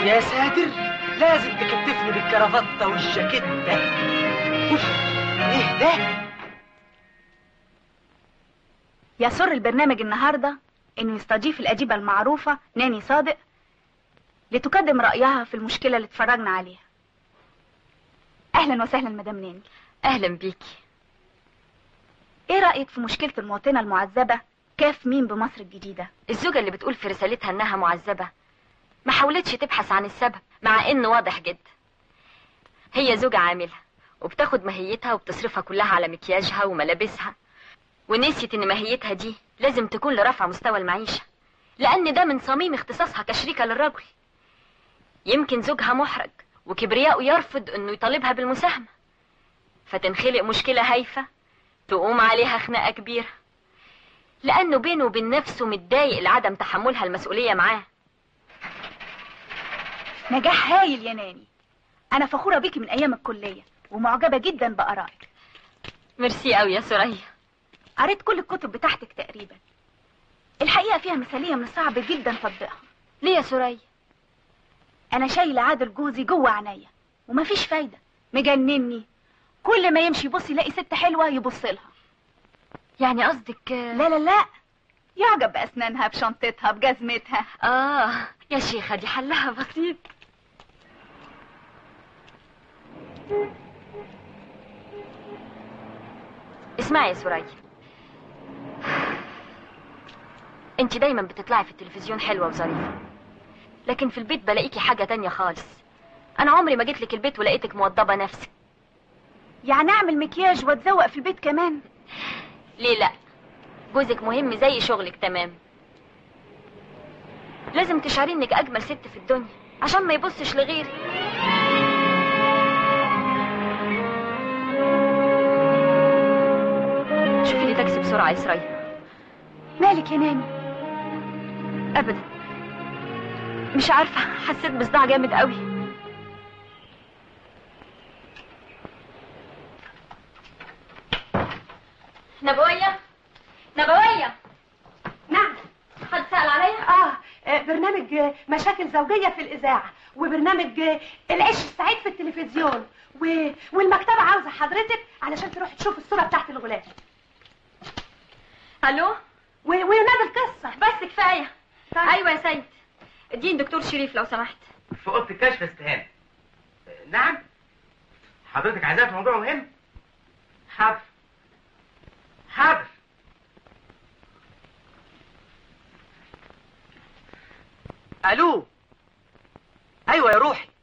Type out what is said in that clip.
يا ساتر لازم تكتفني بالكرافتة والجاكيت ده اوف ايه ده يسر البرنامج النهاردة انه يستضيف الأديبة المعروفة ناني صادق لتقدم رأيها في المشكلة اللي اتفرجنا عليها أهلا وسهلا مدام ناني اهلا بيكي ايه رأيك في مشكلة المواطنة المعذبة كاف مين بمصر الجديدة الزوجة اللي بتقول في رسالتها انها معذبة ما حاولتش تبحث عن السبب مع انه واضح جدا هي زوجة عاملة وبتاخد ماهيتها وبتصرفها كلها على مكياجها وملابسها ونسيت ان ماهيتها دي لازم تكون لرفع مستوى المعيشة لان ده من صميم اختصاصها كشريكة للرجل يمكن زوجها محرج وكبرياءه يرفض انه يطالبها بالمساهمة فتنخلق مشكلة هايفة تقوم عليها خناقة كبيرة لأنه بينه وبين نفسه متضايق لعدم تحملها المسؤولية معاه نجاح هايل يا ناني أنا فخورة بيكي من أيام الكلية ومعجبة جدا بآرائك ميرسي قوي يا سوريا قريت كل الكتب بتاعتك تقريبا الحقيقة فيها مثالية من صعب جدا تطبيقها ليه يا سوريا أنا شايلة عادل جوزي جوه عينيا ومفيش فايدة مجنني كل ما يمشي يبص يلاقي ست حلوة يبص لها يعني قصدك لا لا لا يعجب بأسنانها بشنطتها بجزمتها اه يا شيخة دي حلها بسيط اسمعي يا سوريا انت دايما بتطلعي في التلفزيون حلوة وظريفة لكن في البيت بلاقيكي حاجة تانية خالص انا عمري ما جيت لك البيت ولقيتك موضبة نفسك يعني أعمل مكياج وأتزوق في البيت كمان ليه لا جوزك مهم زي شغلك تمام لازم تشعري انك اجمل ست في الدنيا عشان ما يبصش لغيرك شوفي لي تاكسي بسرعة يا سرية مالك يا ناني ابدا مش عارفة حسيت بصداع جامد قوي نبوية نبوية نعم حد سأل عليا آه آه، برنامج آه، مشاكل زوجية في الإذاعة وبرنامج آه، العيش السعيد في التلفزيون و... والمكتبة عاوزة حضرتك علشان تروح تشوف الصورة بتاعت الغلاف الو و... ونادي القصة بس كفاية طيب. ايوه يا سيد اديني دكتور شريف لو سمحت في اوضه الكشف يا استهانه نعم حضرتك عايزاه في موضوع مهم حاضر حاضر الو ايوه يا روحي